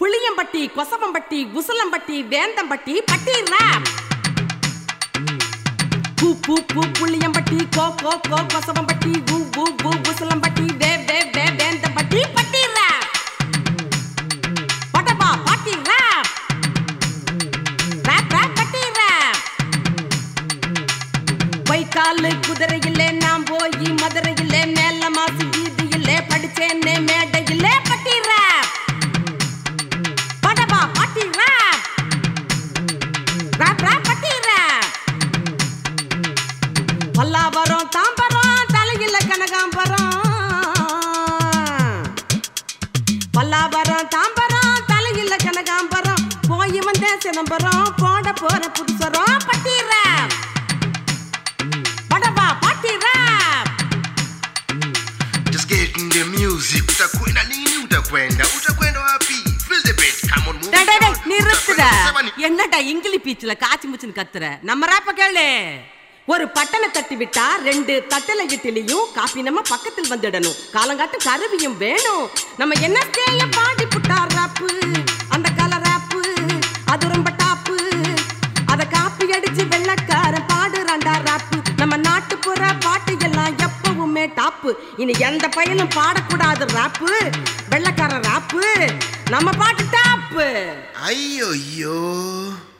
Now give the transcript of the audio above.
புளியம்பட்டி கொசவம்பட்டி உசலம்பட்டி வேந்தம்பட்டி பட்டி ரேப் பூ பூ பூ புளியம்பட்டி கோ கோ கோ கொசவம்பட்டி ஊ ஊ ஊ உசலம்பட்டி வே வே வே வேந்தம்பட்டி பட்டி ரேப் பட்டப்பா பாட்டி ரேப் ரேப் ரேப் பட்டி ரேப் பொய்க்காலு குதிரையிலே நான் போய் மதுரையிலே மேல மாசு வீதியிலே படிச்சேன்னே மேடையிலே பட்டி ரேப் படபா பட்டி ரேப் ரேப் ரேப் பட்டி ரேப் பல்லாவரம் தாம்பரம் தலையில கனகாம்பரம் பல்லாவரம் தாம்பரம் தலையில கனகாம்பரம் போய் வந்தேன் சிதம்பரம் போட போற புதுசரம் பட்டி ரேப் படபா பட்டி rap Just get in the music. Utakwenda nini? Utakwenda. Utakwenda wapi? Feel the beat. Come on, move. டேய், டேய், டேய், it on. நிறுத்துற Utakwenda sema ni- என்னடா இங்கிலி பீச்ல காய்ச்சி முச்சுன்னு கத்துற நம்ம ராப்ப கேளு ஒரு பட்டனை தட்டி விட்டா ரெண்டு தட்டல இட்லியும் காப்பி நம்ம பக்கத்தில் வந்துடணும் காலங்காட்டு கருவியும் வேணும் நம்ம என்ன செய்ய பாடி புட்டா ராப்பு அந்த கலர் ராப்பு அது ரொம்ப டாப்பு அத காப்பி அடிச்சு வெள்ளக்காரன் பாடுறாண்டா ராப்பு நம்ம நாட்டுப்புற பாட்டு எல்லாம் எப்பவுமே டாப்பு இனி எந்த பையனும் பாடக்கூடாது ராப்பு வெள்ளக்காரன் ராப்பு நம்ம பாட்டு டாப்பு ஐயோ ஐயோ